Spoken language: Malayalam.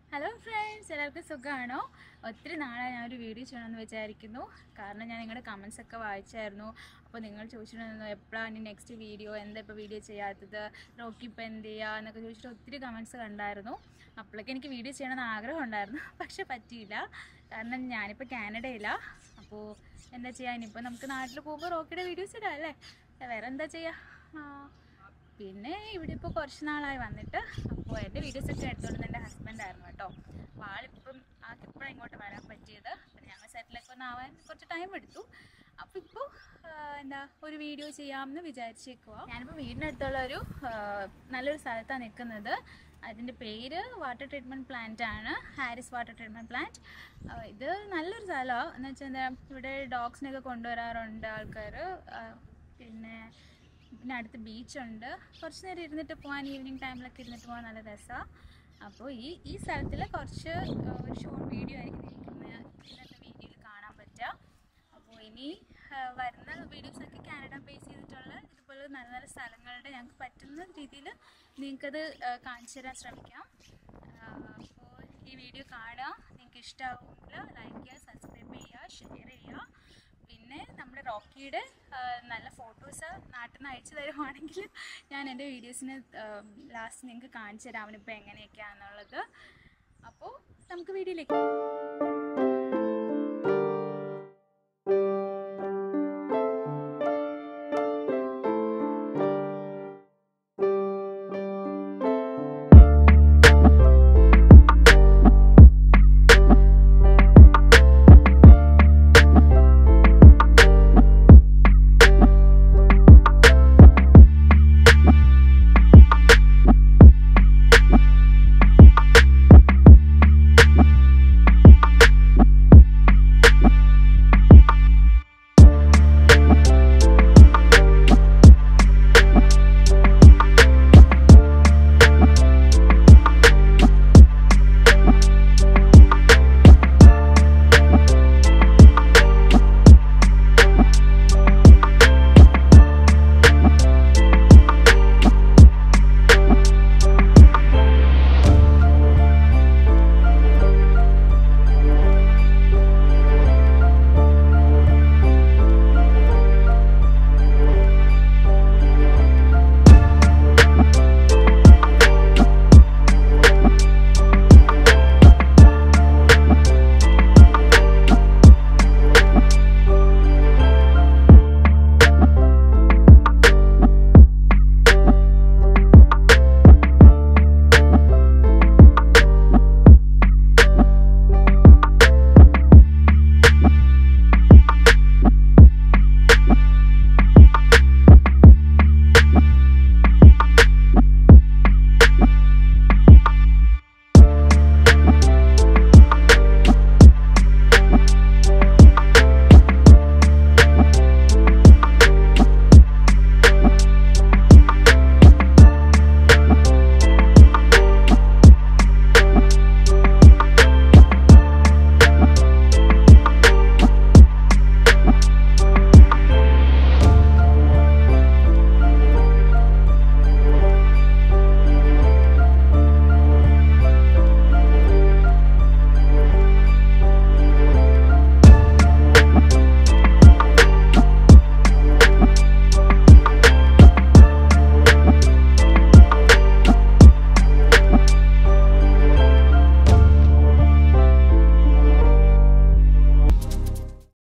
ഹലോ ഫ്രണ്ട്സ് എല്ലാവർക്കും സുഖമാണോ ഒത്തിരി നാളായി ഞാനൊരു വീഡിയോ ചെയ്യണമെന്ന് വിചാരിക്കുന്നു കാരണം ഞാൻ നിങ്ങളുടെ കമൻസ് ഒക്കെ വായിച്ചായിരുന്നു അപ്പോൾ നിങ്ങൾ ചോദിച്ചിട്ടുണ്ടായിരുന്നു എപ്പോഴാണ് നെക്സ്റ്റ് വീഡിയോ എന്താ ഇപ്പോൾ വീഡിയോ ചെയ്യാത്തത് റോക്കി ഇപ്പോൾ എന്ത് ചെയ്യുക എന്നൊക്കെ ചോദിച്ചിട്ട് ഒത്തിരി കമൻസ് കണ്ടായിരുന്നു അപ്പോഴൊക്കെ എനിക്ക് വീഡിയോ ചെയ്യണമെന്ന് ആഗ്രഹം ഉണ്ടായിരുന്നു പക്ഷെ പറ്റിയില്ല കാരണം ഞാനിപ്പോൾ കാനഡയില്ല അപ്പോൾ എന്താ ചെയ്യുക ഇനിയിപ്പോൾ നമുക്ക് നാട്ടിൽ പോകുമ്പോൾ റോക്കിയുടെ വീഡിയോസ് ഇടാം അല്ലേ വേറെ എന്താ ചെയ്യുക പിന്നെ ഇവിടെ ഇപ്പോൾ കുറച്ച് നാളായി വന്നിട്ട് അപ്പോൾ എൻ്റെ വീഡിയോസ് ഒക്കെ എടുത്തോണ്ട് എൻ്റെ ഹസ്ബൻഡ് ആയിരുന്നു കേട്ടോ അപ്പോൾ ആളിപ്പം ആൾക്കിപ്പോഴാണ് ഇങ്ങോട്ട് വരാൻ പറ്റിയത് പിന്നെ ഞങ്ങൾ സെറ്റിലൊക്കെ ഒന്ന് ആവാൻ കുറച്ച് ടൈം എടുത്തു അപ്പോൾ ഇപ്പോൾ എന്താ ഒരു വീഡിയോ ചെയ്യാമെന്ന് വിചാരിച്ചേക്കുക ഞാനിപ്പോൾ വീടിനടുത്തുള്ള ഒരു ആ, നല്ലൊരു സ്ഥലത്താണ് നിൽക്കുന്നത് അതിൻ്റെ പേര് വാട്ടർ ട്രീറ്റ്മെൻറ്റ് പ്ലാന്റ് ആണ് ഹാരിസ് വാട്ടർ ട്രീറ്റ്മെൻറ്റ് പ്ലാന്റ് ഇത് നല്ലൊരു സ്ഥലമാണ് എന്ന് വെച്ചാൽ എന്താ ഇവിടെ ഡോഗ്സിനൊക്കെ കൊണ്ടുവരാറുണ്ട് ആൾക്കാർ പിന്നെ പിന്നെ അടുത്ത് ബീച്ചുണ്ട് കുറച്ച് നേരം ഇരുന്നിട്ട് പോകാൻ ഈവനിങ് ടൈമിലൊക്കെ ഇരുന്നിട്ട് പോകാൻ നല്ല രസമാണ് അപ്പോൾ ഈ ഈ സ്ഥലത്തിൽ കുറച്ച് ആ, ഒരു ഷോർട്ട് വീഡിയോ ആയിരിക്കും നിങ്ങൾക്ക് ഇന്ന് ഇന്നത്തെ വീഡിയോയിൽ കാണാൻ പറ്റുക അപ്പോൾ ഇനി ആ, വരുന്ന വീഡിയോസൊക്കെ കാനഡ ബേസ് ചെയ്തിട്ടുള്ള ഇതുപോലെ നല്ല നല്ല സ്ഥലങ്ങളുടെ ഞങ്ങൾക്ക് പറ്റുന്ന രീതിയിൽ നിങ്ങൾക്കത് ആ, കാണിച്ചു തരാൻ ശ്രമിക്കാം അപ്പോൾ ഈ വീഡിയോ കാണുക നിങ്ങൾക്ക് ഇഷ്ടമാവുമെങ്കിൽ ലൈക്ക് ചെയ്യുക സബ്സ്ക്രൈബ് ചെയ്യുക ഷെയർ ചെയ്യുക പിന്നെ നമ്മുടെ റോക്കിയുടെ ആ, നല്ല ഫോട്ടോസ് നാട്ടിൽ നിന്ന് അയച്ചു തരുവാണെങ്കിൽ ഞാൻ എൻ്റെ വീഡിയോസിന് ലാസ്റ്റ് നിങ്ങൾക്ക് കാണിച്ചു തരാം അവനിപ്പോൾ എങ്ങനെയൊക്കെയാണെന്നുള്ളത് അപ്പോൾ നമുക്ക് വീഡിയോയിലേക്ക്